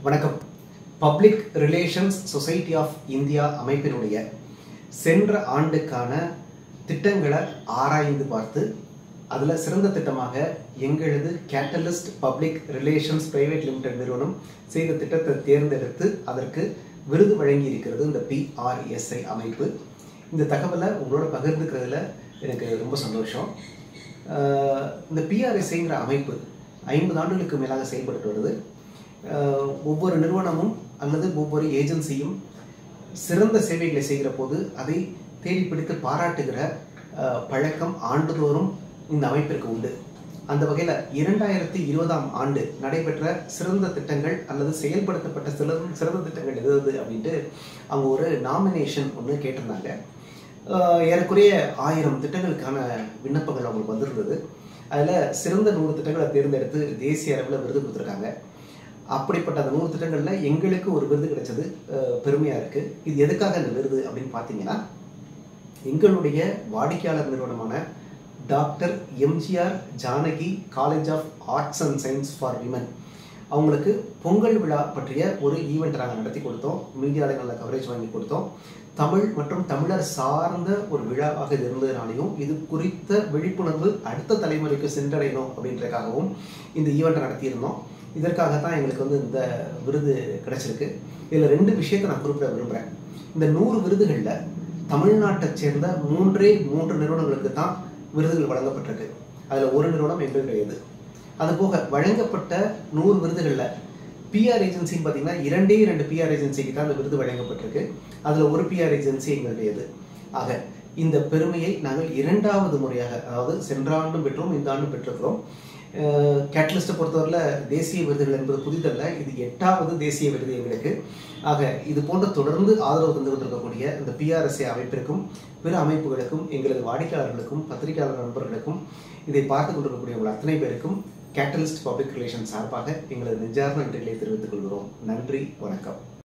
வணக்கம் public relations society of India அமைப்பினுடைய சென்ற ஆண்டுக்கான திட்டங்களை ஆராய்ந்து பார்த்து அதில் சிறந்த திட்டமாக எங்களது catalyst public relations private limited நிறுவனம் செய்த திட்டத்தை தேர்ந்தெடுத்து அதற்கு விருது வழங்கி இருக்கிறது இந்த பிஆர்எஸ்ஐ அமைப்பு இந்த தகவலை உங்களோட பகிர்ந்துக்கிறதுல எனக்கு ரொம்ப சந்தோஷம் ஆஹ் இந்த பிஆர்எஸ்ஐங்கிற அமைப்பு ஐம்பது ஆண்டுகளுக்கு மேலாக செயல்பட்டு வருது ஆஹ் ஒவ்வொரு நிறுவனமும் அல்லது ஒவ்வொரு ஏஜென்சியும் சிறந்த சேவைகளை செய்கிற போது அதை தேடி பிடித்து பாராட்டுகிற ஆஹ் பழக்கம் ஆண்டுதோறும் இந்த அமைப்பிற்கு உண்டு அந்த வகையில் இரண்டாயிரத்தி இருபதாம் ஆண்டு நடைபெற்ற சிறந்த திட்டங்கள் அல்லது செயல்படுத்தப்பட்ட சில சிறந்த திட்டங்கள் எது எது அப்படின்ட்டு அவங்க ஒரு நாமினேஷன் ஒன்று கேட்டிருந்தாங்க ஆஹ் ஏறக்குறைய ஆயிரம் திட்டங்களுக்கான விண்ணப்பங்கள் அவங்களுக்கு வந்திருந்தது அதில் சிறந்த நூறு திட்டங்களை தேர்ந்தெடுத்து தேசிய அளவில் விருது கொடுத்துருக்காங்க அப்படிப்பட்ட அந்த நூறு திட்டங்களில் எங்களுக்கு ஒரு விருது கிடைச்சது ஆஹ் பெருமையா இருக்கு இது எதுக்காக இந்த விருது அப்படின்னு பார்த்தீங்கன்னா எங்களுடைய வாடிக்கையாளர் நிறுவனமான doctor MGR Janaki college of arts and science for women அவங்களுக்கு பொங்கல் விழா பற்றிய ஒரு ஈவெண்ட் நாங்கள் நடத்தி கொடுத்தோம் மீடியாவில் நல்ல கவரேஜ் வாங்கி கொடுத்தோம் தமிழ் மற்றும் தமிழர் சார்ந்த ஒரு விழாவாக இது இருந்ததுனாலையும் இது குறித்த விழிப்புணர்வு அடுத்த தலைமுறைக்கு சென்றடையணும் அப்படின்றதுக்காகவும் இந்த ஈவெண்ட்டை நடத்தியிருந்தோம் இதற்காக தான் எங்களுக்கு வந்து இந்த விருது கிடைச்சிருக்கு இதில் ரெண்டு விஷயத்தை நான் குறிப்பிட விரும்புகிறேன் இந்த நூறு விருதுகளில் தமிழ்நாட்டைச் சேர்ந்த மூன்றே மூன்று நிறுவனங்களுக்கு தான் விருதுகள் வழங்கப்பட்டிருக்கு அதில் ஒரு நிறுவனம் எங்களுடையது அதுபோக வழங்கப்பட்ட நூறு விருதுகளில் பிஆர் ஏஜென்சின்னு பார்த்தீங்கன்னா இரண்டே இரண்டு பிஆர் ஏஜென்சிக்கு தான் அந்த விருது வழங்கப்பட்டிருக்கு அதில் ஒரு பிஆர் ஏஜென்சி எங்களுடையது ஆக இந்த பெருமையை நாங்கள் இரண்டாவது முறையாக அதாவது சென்ற ஆண்டும் பெற்றோம் இந்த ஆண்டும் பெற்றிருக்கிறோம் கேட்டலிஸ்ட்டை பொறுத்தவரையில் தேசிய விருதுகள் என்பது புதிதல்ல இது எட்டாவது தேசிய விருது எங்களுக்கு ஆக இது போன்ற தொடர்ந்து ஆதரவு தந்து கொண்டிருக்கக்கூடிய இந்த பிஆர்எஸ்ஏ அமைப்பிற்கும் பிற அமைப்புகளுக்கும் எங்களது வாடிக்கையாளர்களுக்கும் பத்திரிகையாளர் நண்பர்களுக்கும் இதை பார்த்து கொண்டிருக்கக்கூடிய உங்கள் அத்தனை பேருக்கும் கேட்டலிஸ்ட் பப்ளிக் ரிலேஷன் சார்பாக எங்களது நெஞ்சார்ந்த நன்றிகளை தெரிவித்துக் கொள்கிறோம் நன்றி வணக்கம்